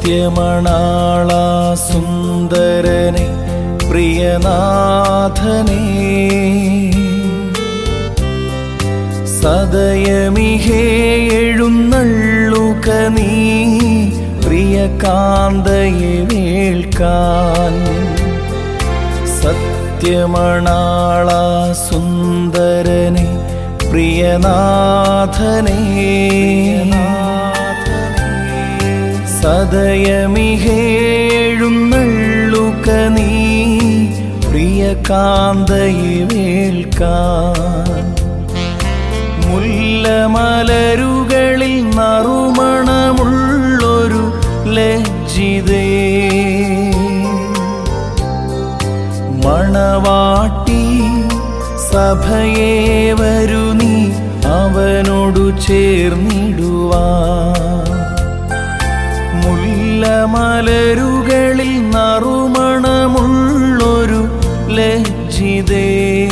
സത്യമണാള സുന്ദരനെ പ്രിയനാഥനേ സദയമിഹേ എഴുന്നള്ളുക നീ പ്രിയ കാന്തയെ വേൾക്കാൻ സത്യമണാള സുന്ദരനെ പ്രിയനാഥനേ സദയമിഹേഴുന്നള്ളുക നീ പ്രിയ കാന്തയെ വേൾക്കാൻ മുല്ലമലരുകളിൽ നറുമണമുള്ളൊരു ലജ്ജിതേ മണവാട്ടി സഭയെ വരു നീ അവനോടു ചേർന്നിടുവാ മുല്ലമലരുകളിൽ നറുമണമുള്ളൊരു ലജ്ജിതേ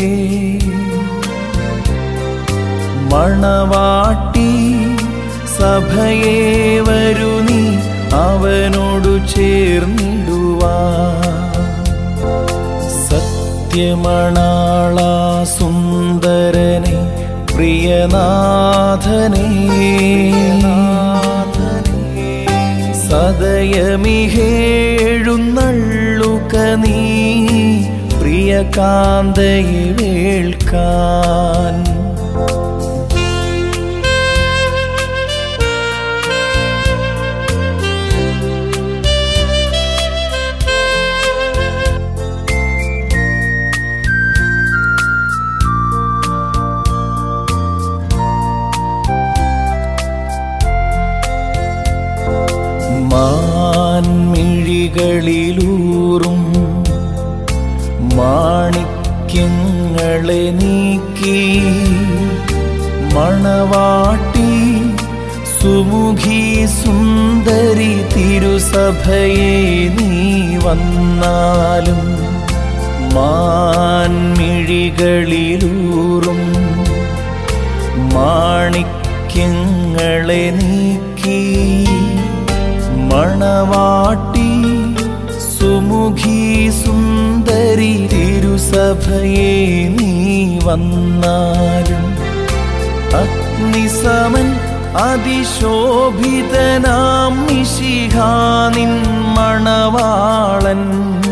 മണവാട്ടി സഭയെ വരു നീ അവനോടു ചേർന്നിടുവാ സത്യമണാള സുന്ദരനെ പ്രിയനാഥനേ സദയമിഹേഴുന്നള്ളുക നീ പ്രിയ കാന്തയെ വേൾക്കാൻ മാൻമിഴികളിലൂറും മാണിക്യങ്ങളെ നീക്കി മണവാട്ടി സുമുഖി സുന്ദരി തിരുസഭയെ നീ വന്നാലും മാൻമിഴികളിലൂറും മാണിക്യങ്ങളെ നീക്കി മണവാട്ടി സുമുഖി സുന്ദരി തിരുസഭയെ നീ വന്നാലും അഗ്നിസമൻ അതിശോഭിതനാം നിശിഹാനിൻ മണവാളൻ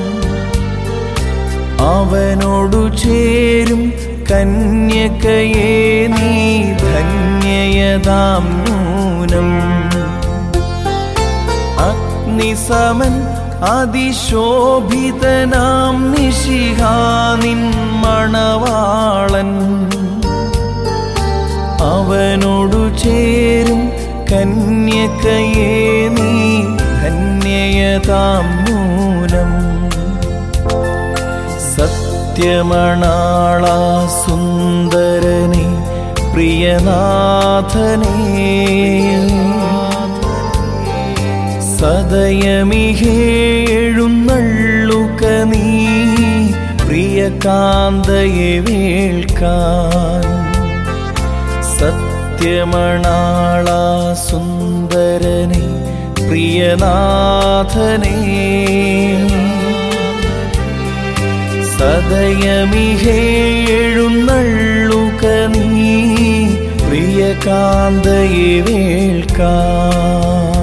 അവനോടു ചേരും കന്യകയെ നീ ധന്യയതാം നൂനം അഗ്നിസമൻ അതിശോഭിതനാം നിശിഹാനിൻ മണവാളൻ അവനോടു ചേരും കന്യകയെ നീ ധന്യയതാം നൂനം സത്യമണാള സുന്ദരനെ പ്രിയനാഥനേ സദയമിഹേഴുന്നള്ളുക നീ പ്രിയ കാന്തയെ വേൾക്കാൻ സത്യമണാള സുന്ദരനെ പ്രിയനാഥനേ സദയമിഹേഴുന്നള്ളുക നീ പ്രിയ കാന്തയെ വേൾക്കാൻ